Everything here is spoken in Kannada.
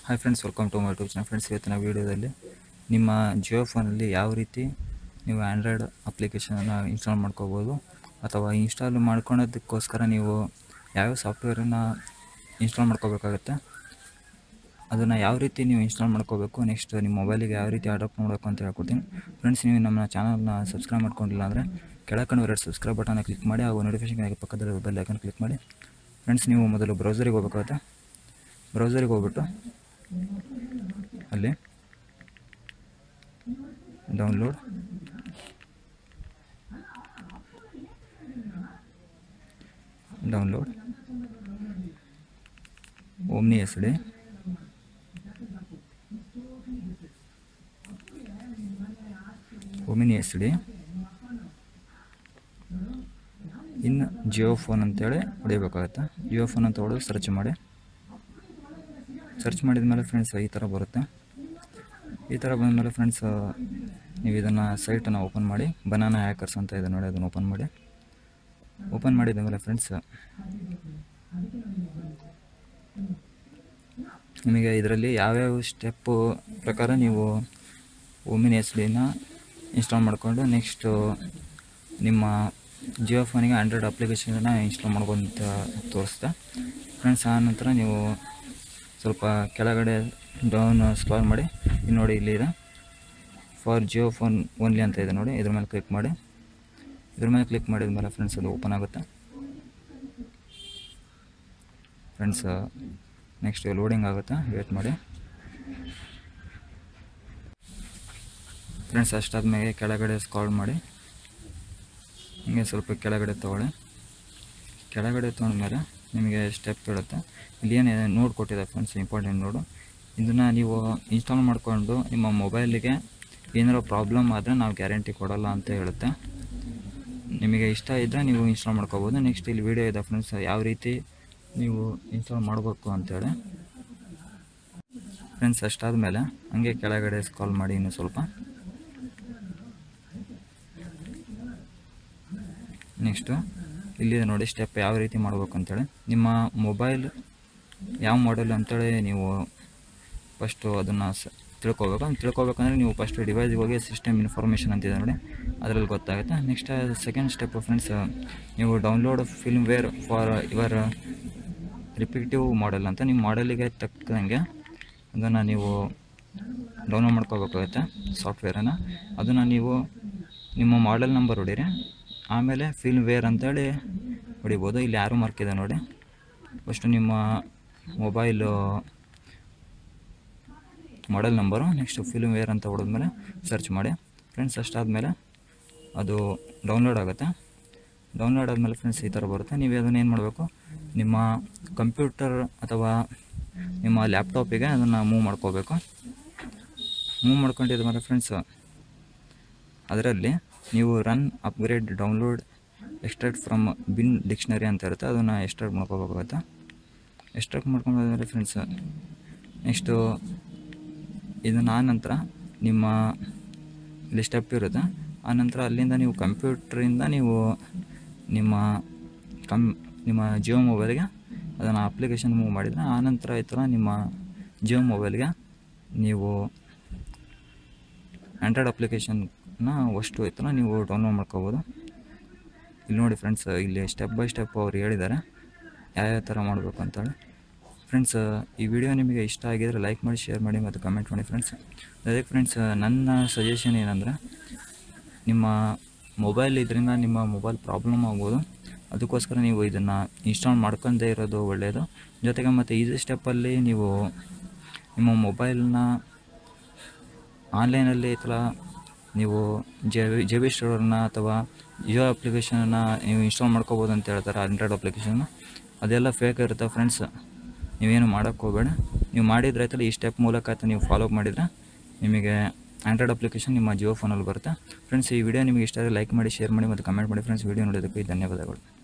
hi friends welcome to my YouTube channel friends ಇವತ್ತಿನ ವೀಡಿಯೋದಲ್ಲಿ ನಿಮ್ಮ ಜಿಯೋ ಫೋನಲ್ಲಿ ಯಾವ ರೀತಿ ನೀವು ಆ್ಯಂಡ್ರಾಯ್ಡ್ ಅಪ್ಲಿಕೇಶನನ್ನು ಇನ್ಸ್ಟಾಲ್ ಮಾಡ್ಕೋಬೋದು ಅಥವಾ ಇನ್ಸ್ಟಾಲ್ ಮಾಡ್ಕೊಳೋದಕ್ಕೋಸ್ಕರ ನೀವು ಯಾವ್ಯಾವ ಸಾಫ್ಟ್ವೇರನ್ನು ಇನ್ಸ್ಟಾಲ್ ಮಾಡ್ಕೋಬೇಕಾಗತ್ತೆ ಅದನ್ನು ಯಾವ ರೀತಿ ನೀವು ಇನ್ಸ್ಟಾಲ್ ಮಾಡ್ಕೋಬೇಕು ನೆಕ್ಸ್ಟ್ ನಿಮ್ಮ ಮೊಬೈಲಿಗೆ ಯಾವ ರೀತಿ ಅಡಾಪ್ಟ್ ಮಾಡಬೇಕು ಅಂತ ಹೇಳ್ಕೊಡ್ತೀನಿ ಫ್ರೆಂಡ್ಸ್ ನೀವು ನಮ್ಮ ಚಾನಲ್ನ ಸಬ್ಸ್ಕ್ರೈಬ್ ಮಾಡ್ಕೊಂಡಿಲ್ಲ ಅಂದರೆ ಕೆಳಕಂಡು ಎರಡು ಸಬ್ಸ್ಕ್ರೈಬ್ ಬಟನ್ನ ಕ್ಲಿಕ್ ಮಾಡಿ ಹಾಗೂ ನೋಟಿಫಿಕೇಷನ್ ಪಕ್ಕದಲ್ಲಿ ಬೆಲ್ ಐಕನ್ ಕ್ಲಿಕ್ ಮಾಡಿ ಫ್ರೆಂಡ್ಸ್ ನೀವು ಮೊದಲು ಬ್ರೌಸರಿಗೆ ಹೋಗ್ಬೇಕಾಗುತ್ತೆ ಬ್ರೌಸರಿಗೆ ಹೋಗ್ಬಿಟ್ಟು ಅಲ್ಲಿ download download omni S D omni S D ಇನ್ನು ಜಿಯೋ ಫೋನ್ ಅಂತೇಳಿ ಹೊಡಿಬೇಕಾಗತ್ತೆ ಜಿಯೋ ಫೋನ್ ಅಂತ ಹೊಡೆದು ಸರ್ಚ್ ಮಾಡಿ ಸರ್ಚ್ ಮಾಡಿದ ಮೇಲೆ ಫ್ರೆಂಡ್ಸ್ ಈ ಥರ ಬರುತ್ತೆ ಈ ಥರ ಬಂದಮೇಲೆ ಫ್ರೆಂಡ್ಸ್ ನೀವು ಇದನ್ನು ಸೈಟನ್ನು ಓಪನ್ ಮಾಡಿ ಬನಾನಾ ಹ್ಯಾಕರ್ಸ್ ಅಂತ ಇದೆ ನೋಡಿ ಅದನ್ನು ಓಪನ್ ಮಾಡಿ ಓಪನ್ ಮಾಡಿದ ಮೇಲೆ ಫ್ರೆಂಡ್ಸ್ ನಿಮಗೆ ಇದರಲ್ಲಿ ಯಾವ್ಯಾವ ಸ್ಟೆಪ್ಪು ಪ್ರಕಾರ ನೀವು ಓಮಿನ್ ಎಸ್ ಡಿನ ಇನ್ಸ್ಟಾಲ್ ಮಾಡಿಕೊಂಡು ನೆಕ್ಸ್ಟು ನಿಮ್ಮ ಜಿಯೋ ಫೋನಿಗೆ ಆಂಡ್ರಾಯ್ಡ್ ಅಪ್ಲಿಕೇಶನನ್ನು ಇನ್ಸ್ಟಾಲ್ ಮಾಡ್ಬೋದು ಅಂತ ತೋರಿಸ್ತೆ ಫ್ರೆಂಡ್ಸ್ ಆ ನಂತರ ನೀವು ಸ್ವಲ್ಪ ಕೆಳಗಡೆ ಡೌನ್ ಸ್ಕ್ರಾಲ್ ಮಾಡಿ ಇಲ್ಲಿ ನೋಡಿ ಇಲ್ಲಿ ಇದೆ ಫಾರ್ ಜಿಯೋ ಫೋನ್ ಓನ್ಲಿ ಅಂತ ಇದೆ ನೋಡಿ ಇದ್ರ ಮೇಲೆ ಕ್ಲಿಕ್ ಮಾಡಿ ಇದ್ರ ಮೇಲೆ ಕ್ಲಿಕ್ ಮಾಡಿದ ಮೇಲೆ ಫ್ರೆಂಡ್ಸ್ ಅದು ಓಪನ್ ಆಗುತ್ತೆ ಫ್ರೆಂಡ್ಸ್ ನೆಕ್ಸ್ಟ್ ಲೋಡಿಂಗ್ ಆಗುತ್ತೆ ವೇಟ್ ಮಾಡಿ ಫ್ರೆಂಡ್ಸ್ ಅಷ್ಟಾದ್ಮೇಲೆ ಕೆಳಗಡೆ ಸ್ಕಾಲ್ ಮಾಡಿ ಹಿಂಗೆ ಸ್ವಲ್ಪ ಕೆಳಗಡೆ ತೊಗೊಳ್ಳಿ ಕೆಳಗಡೆ ತೊಗೊಂಡ್ಮೇಲೆ ನಿಮಗೆ ಸ್ಟೆಪ್ ಇರುತ್ತೆ ಇಲ್ಲಿ ಏನು ನೋಡ್ ಕೊಟ್ಟಿದೆ ಫ್ರೆಂಡ್ಸ್ ಇಂಪಾರ್ಟೆಂಟ್ ನೋಡು ಇದನ್ನು ನೀವು ಇನ್ಸ್ಟಾಲ್ ಮಾಡಿಕೊಂಡು ನಿಮ್ಮ ಮೊಬೈಲಿಗೆ ಏನಾರು ಪ್ರಾಬ್ಲಮ್ ಆದರೆ ನಾವು ಗ್ಯಾರಂಟಿ ಕೊಡಲ್ಲ ಅಂತ ಹೇಳುತ್ತೆ ನಿಮಗೆ ಇಷ್ಟ ಇದ್ದರೆ ನೀವು ಇನ್ಸ್ಟಾಲ್ ಮಾಡ್ಕೋಬೋದು ನೆಕ್ಸ್ಟ್ ಇಲ್ಲಿ ವಿಡಿಯೋ ಇದೆ ಫ್ರೆಂಡ್ಸ್ ಯಾವ ರೀತಿ ನೀವು ಇನ್ಸ್ಟಾಲ್ ಮಾಡಬೇಕು ಅಂತೇಳಿ ಫ್ರೆಂಡ್ಸ್ ಅಷ್ಟಾದಮೇಲೆ ಹಂಗೆ ಕೆಳಗಡೆ ಸ್ಕಾಲ್ ಮಾಡಿ ಇನ್ನು ಸ್ವಲ್ಪ ನೆಕ್ಸ್ಟು ಇಲ್ಲಿದೆ ನೋಡಿ ಸ್ಟೆಪ್ ಯಾವ ರೀತಿ ಮಾಡ್ಬೇಕು ಅಂತೇಳಿ ನಿಮ್ಮ ಮೊಬೈಲ್ ಯಾವ ಮಾಡೆಲ್ ಅಂತೇಳಿ ನೀವು ಫಸ್ಟು ಅದನ್ನು ಸ ತಿಳ್ಕೊಬೇಕು ಅಂತ ತಿಳ್ಕೊಬೇಕಂದ್ರೆ ನೀವು ಫಸ್ಟ್ ಡಿವೈಸ್ಗೆ ಹೋಗಿ ಸಿಸ್ಟಮ್ ಇನ್ಫಾರ್ಮೇಷನ್ ಅಂತಿದೆ ನೋಡಿ ಅದರಲ್ಲಿ ಗೊತ್ತಾಗುತ್ತೆ ನೆಕ್ಸ್ಟ್ ಸೆಕೆಂಡ್ ಸ್ಟೆಪ್ ಫ್ರೆಂಡ್ಸ್ ನೀವು download firmware for your repetitive model ಅಂತ ನಿಮ್ಮ ಮಾಡೆಲಿಗೆ ತಕ್ಕಂಗೆ ಅದನ್ನು ನೀವು ಡೌನ್ಲೋಡ್ ಮಾಡ್ಕೋಬೇಕಾಗುತ್ತೆ ಸಾಫ್ಟ್ವೇರನ್ನು ಅದನ್ನು ನೀವು ನಿಮ್ಮ ಮಾಡೆಲ್ ನಂಬರ್ ಹೊಡೀರಿ ಆಮೇಲೆ ಫಿಲ್ಮ್ ವೇರ್ ಅಂತೇಳಿ ಹೊಡಿಬೋದು ಇಲ್ಲಿ ಯಾರು ಮಾರ್ಕ್ ಇದೆ ನೋಡಿ ಫಸ್ಟು ನಿಮ್ಮ mobile model number next firmware ಅಂತ ಹೊಡೆದ್ಮೇಲೆ ಸರ್ಚ್ ಮಾಡಿ ಫ್ರೆಂಡ್ಸ್ ಅಷ್ಟಾದಮೇಲೆ ಅದು ಡೌನ್ಲೋಡ್ ಆಗುತ್ತೆ ಡೌನ್ಲೋಡ್ ಆದಮೇಲೆ ಫ್ರೆಂಡ್ಸ್ ಈ ಥರ ಬರುತ್ತೆ ನೀವು ಅದನ್ನು ಏನು ಮಾಡಬೇಕು ನಿಮ್ಮ ಕಂಪ್ಯೂಟರ್ ಅಥವಾ ನಿಮ್ಮ ಲ್ಯಾಪ್ಟಾಪಿಗೆ ಅದನ್ನು ಮೂವ್ ಮಾಡ್ಕೋಬೇಕು ಮೂವ್ ಮಾಡ್ಕೊಂಡಿದ್ದ ಮೇಲೆ ಫ್ರೆಂಡ್ಸ್ ಅದರಲ್ಲಿ ನೀವು run upgrade download extract from bin dictionary ಅಂತ ಇರುತ್ತೆ ಅದನ್ನು ಎಕ್ಸ್ಟ್ರಾಕ್ಟ್ ಮಾಡ್ಕೋಬೇಕಾಗುತ್ತೆ ಎಕ್ಸ್ಟ್ರಾಕ್ಟ್ ಮಾಡ್ಕೊಂಡಾದ್ಮೇಲೆ ಫ್ರೆಂಡ್ಸ್ ನೆಕ್ಸ್ಟು ಇದನ್ನು ಆ ನಂತರ ನಿಮ್ಮ ಇಲ್ಲಿ ಸ್ಟೆಪ್ ಇರುತ್ತೆ ಆ ನಂತರ ಅಲ್ಲಿಂದ ನೀವು ಕಂಪ್ಯೂಟ್ರಿಂದ ನೀವು ನಿಮ್ಮ ಕಮ್ ನಿಮ್ಮ ಜಿಯೋ ಮೊಬೈಲ್ಗೆ ಅದನ್ನು ಅಪ್ಲಿಕೇಶನ್ ಮೂವ್ ಮಾಡಿದರೆ ಆ ನಂತರ ಈ ಥರ ನಿಮ್ಮ ಜಿಯೋ ಮೊಬೈಲ್ಗೆ ನೀವು ಆ್ಯಂಡ್ರಾಯ್ಡ್ ಅಪ್ಲಿಕೇಶನ್ನ ಅಷ್ಟು ಈ ಥರ ನೀವು ಡೌನ್ಲೋಡ್ ಮಾಡ್ಕೋಬೋದು ಇಲ್ಲಿ ನೋಡಿ ಫ್ರೆಂಡ್ಸ್ ಇಲ್ಲಿ ಸ್ಟೆಪ್ ಬೈ ಸ್ಟೆಪ್ ಅವ್ರು ಹೇಳಿದ್ದಾರೆ ಯಾವ್ಯಾವ ಥರ ಮಾಡಬೇಕು ಅಂತೇಳಿ ಫ್ರೆಂಡ್ಸ್ ಈ ವಿಡಿಯೋ ನಿಮಗೆ ಇಷ್ಟ ಆಗಿದರೆ ಲೈಕ್ ಮಾಡಿ ಶೇರ್ ಮಾಡಿ ಮತ್ತು ಕಮೆಂಟ್ ಮಾಡಿ ಫ್ರೆಂಡ್ಸ್ ಅದಕ್ಕೆ ಫ್ರೆಂಡ್ಸ್ ನನ್ನ ಸಜೆಷನ್ ಏನಂದರೆ ನಿಮ್ಮ ಮೊಬೈಲ್ ಇದರಿಂದ ನಿಮ್ಮ ಮೊಬೈಲ್ ಪ್ರಾಬ್ಲಮ್ ಆಗ್ಬೋದು ಅದಕ್ಕೋಸ್ಕರ ನೀವು ಇದನ್ನು ಇನ್ಸ್ಟಾಲ್ ಮಾಡ್ಕೊಂಡೇ ಇರೋದು ಒಳ್ಳೆಯದು ಜೊತೆಗೆ ಮತ್ತು ಈಸಿ ಸ್ಟೆಪ್ಪಲ್ಲಿ ನೀವು ನಿಮ್ಮ ಮೊಬೈಲ್ನ ಆನ್ಲೈನಲ್ಲಿ ಈ ಥರ ನೀವು ಜೆ ವಿ ಜೆ ಬಿ ಸ್ಟೋರನ್ನ ಅಥವಾ ಜಿಯೋ ಅಪ್ಲಿಕೇಶನನ್ನು ನೀವು ಇನ್ಸ್ಟಾಲ್ ಮಾಡ್ಕೋಬೋದು ಅಂತ ಹೇಳ್ತಾರೆ ಆಂಡ್ರಾಯ್ಡ್ ಅಪ್ಲಿಕೇಶನ್ನ ಅದೆಲ್ಲ ಫೇಕ್ ಇರುತ್ತೆ ಫ್ರೆಂಡ್ಸ್ ನೀವೇನು ಮಾಡೋಕ್ಕೆ ಹೋಗಬೇಡ ನೀವು ಮಾಡಿದ್ರೆ ಆಯ್ತಲ್ಲ ಈ ಸ್ಟೆಪ್ ಮೂಲಕ ಆಯ್ತು ನೀವು ಫಾಲೋ ಮಾಡಿದರೆ ನಿಮಗೆ ಆಂಡ್ರಾಯ್ಡ್ ಅಪ್ಲಿಕೇಶನ್ ನಿಮ್ಮ ಜಿಯೋ ಫೋನಲ್ಲಿ ಬರುತ್ತೆ ಫ್ರೆಂಡ್ಸ್ ಈ ವಿಡಿಯೋ ನಿಮಗೆ ಇಷ್ಟ ಆದರೆ ಲೈಕ್ ಮಾಡಿ ಶೇರ್ ಮಾಡಿ ಮತ್ತು ಕಮೆಂಟ್ ಮಾಡಿ ಫ್ರೆಂಡ್ಸ್ ವಿಡಿಯೋ ನೋಡೋದಕ್ಕೆ ಧನ್ಯವಾದಗಳು